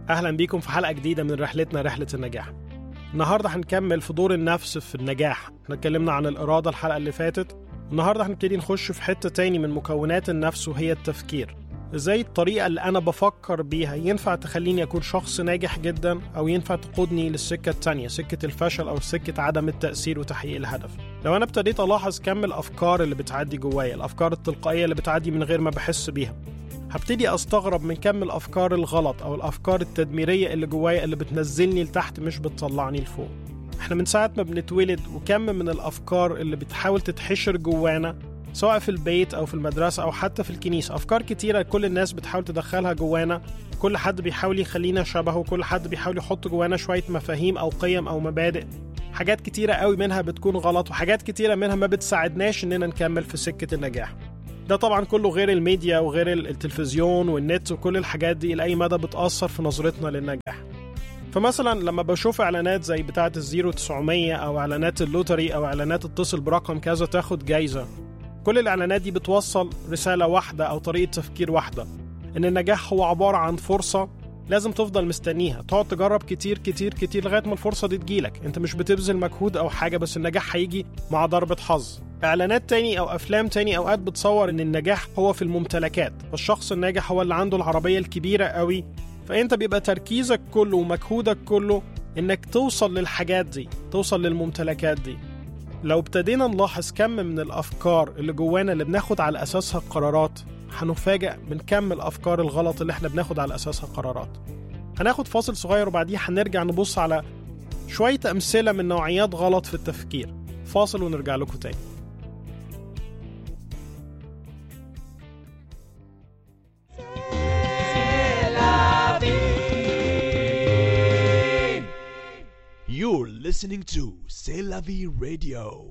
أهلا بيكم في حلقة جديدة من رحلتنا رحلة النجاح النهاردة هنكمل في دور النفس في النجاح احنا اتكلمنا عن الإرادة الحلقة اللي فاتت النهاردة هنبتدي نخش في حتة تاني من مكونات النفس وهي التفكير ازاي الطريقة اللي أنا بفكر بيها ينفع تخليني أكون شخص ناجح جدا أو ينفع تقودني للسكة التانية سكة الفشل أو سكة عدم التأثير وتحقيق الهدف لو أنا ابتديت ألاحظ كم الأفكار اللي بتعدي جوايا الأفكار التلقائية اللي بتعدي من غير ما بحس بيها هبتدي استغرب من كم الافكار الغلط او الافكار التدميريه اللي جوايا اللي بتنزلني لتحت مش بتطلعني لفوق احنا من ساعه ما بنتولد وكم من الافكار اللي بتحاول تتحشر جوانا سواء في البيت او في المدرسه او حتى في الكنيسه افكار كتيره كل الناس بتحاول تدخلها جوانا كل حد بيحاول يخلينا شبهه كل حد بيحاول يحط جوانا شويه مفاهيم او قيم او مبادئ حاجات كتيره قوي منها بتكون غلط وحاجات كتيره منها ما بتساعدناش اننا نكمل في سكه النجاح ده طبعا كله غير الميديا وغير التلفزيون والنت وكل الحاجات دي لأي مدى بتأثر في نظرتنا للنجاح فمثلا لما بشوف اعلانات زي بتاعه الزيرو 900 او اعلانات اللوتري او اعلانات اتصل برقم كذا تاخد جايزه كل الاعلانات دي بتوصل رساله واحده او طريقه تفكير واحده ان النجاح هو عباره عن فرصه لازم تفضل مستنيها تقعد تجرب كتير كتير كتير لغايه ما الفرصه دي تجيلك انت مش بتبذل مجهود او حاجه بس النجاح هيجي مع ضربه حظ اعلانات تاني او افلام تاني اوقات بتصور ان النجاح هو في الممتلكات فالشخص الناجح هو اللي عنده العربيه الكبيره قوي فانت بيبقى تركيزك كله ومجهودك كله انك توصل للحاجات دي توصل للممتلكات دي لو ابتدينا نلاحظ كم من الافكار اللي جوانا اللي بناخد على اساسها قرارات هنفاجئ من كم الافكار الغلط اللي احنا بناخد على اساسها قرارات هناخد فاصل صغير وبعديه هنرجع نبص على شويه امثله من نوعيات غلط في التفكير فاصل ونرجع لكم تاني You're listening to C'est la vie radio.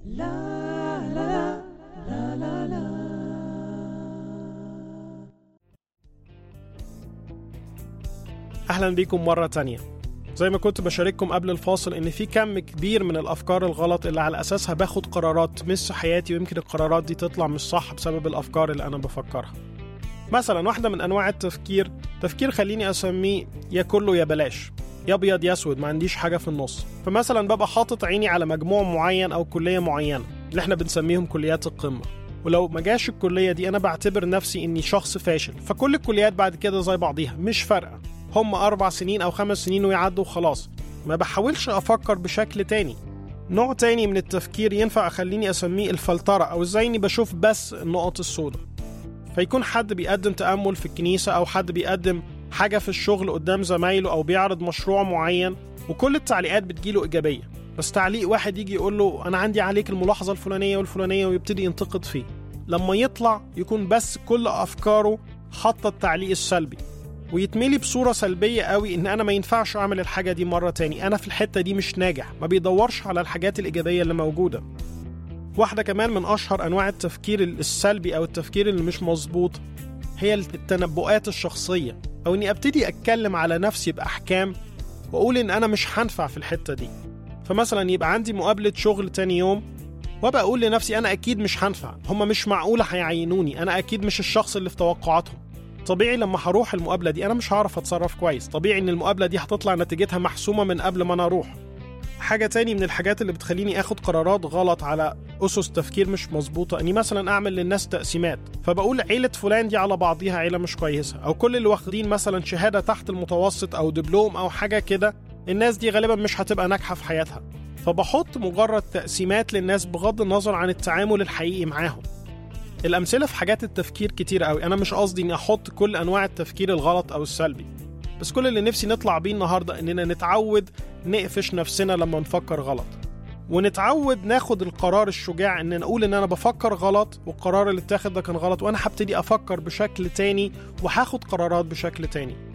اهلا بيكم مرة تانية زي ما كنت بشارككم قبل الفاصل ان في كم كبير من الافكار الغلط اللي على اساسها باخد قرارات تمس حياتي ويمكن القرارات دي تطلع مش صح بسبب الافكار اللي انا بفكرها مثلا واحدة من انواع التفكير تفكير خليني اسميه يا كله يا بلاش يا ابيض يا اسود ما عنديش حاجة في النص فمثلا ببقى حاطط عيني على مجموع معين او كلية معينة اللي احنا بنسميهم كليات القمة ولو ما جاش الكلية دي أنا بعتبر نفسي إني شخص فاشل فكل الكليات بعد كده زي بعضيها مش فارقة هم أربع سنين أو خمس سنين ويعدوا وخلاص ما بحاولش أفكر بشكل تاني نوع تاني من التفكير ينفع أخليني أسميه الفلترة أو إزاي إني بشوف بس النقط السوداء فيكون حد بيقدم تأمل في الكنيسة أو حد بيقدم حاجة في الشغل قدام زمايله أو بيعرض مشروع معين وكل التعليقات بتجيله إيجابية بس تعليق واحد يجي يقول له أنا عندي عليك الملاحظة الفلانية والفلانية ويبتدي ينتقد فيه لما يطلع يكون بس كل أفكاره حاطة التعليق السلبي ويتملي بصورة سلبية قوي إن أنا ما ينفعش أعمل الحاجة دي مرة تاني أنا في الحتة دي مش ناجح ما بيدورش على الحاجات الإيجابية اللي موجودة واحدة كمان من أشهر أنواع التفكير السلبي أو التفكير اللي مش مظبوط هي التنبؤات الشخصية أو إني أبتدي أتكلم على نفسي بأحكام وأقول إن أنا مش هنفع في الحتة دي فمثلا يبقى عندي مقابلة شغل تاني يوم وابقى اقول لنفسي انا اكيد مش هنفع هما مش معقوله هيعينوني انا اكيد مش الشخص اللي في توقعاتهم طبيعي لما هروح المقابله دي انا مش هعرف اتصرف كويس طبيعي ان المقابله دي هتطلع نتيجتها محسومه من قبل ما انا اروح حاجة تاني من الحاجات اللي بتخليني اخد قرارات غلط على اسس تفكير مش مظبوطة اني مثلا اعمل للناس تقسيمات فبقول عيلة فلان دي على بعضيها عيلة مش كويسة او كل اللي واخدين مثلا شهادة تحت المتوسط او دبلوم او حاجة كده الناس دي غالبا مش هتبقى ناجحة في حياتها فبحط مجرد تقسيمات للناس بغض النظر عن التعامل الحقيقي معاهم الأمثلة في حاجات التفكير كتير قوي أنا مش قصدي إني أحط كل أنواع التفكير الغلط أو السلبي بس كل اللي نفسي نطلع بيه النهاردة إننا نتعود نقفش نفسنا لما نفكر غلط ونتعود ناخد القرار الشجاع ان نقول ان انا بفكر غلط والقرار اللي اتاخد ده كان غلط وانا هبتدي افكر بشكل تاني وهاخد قرارات بشكل تاني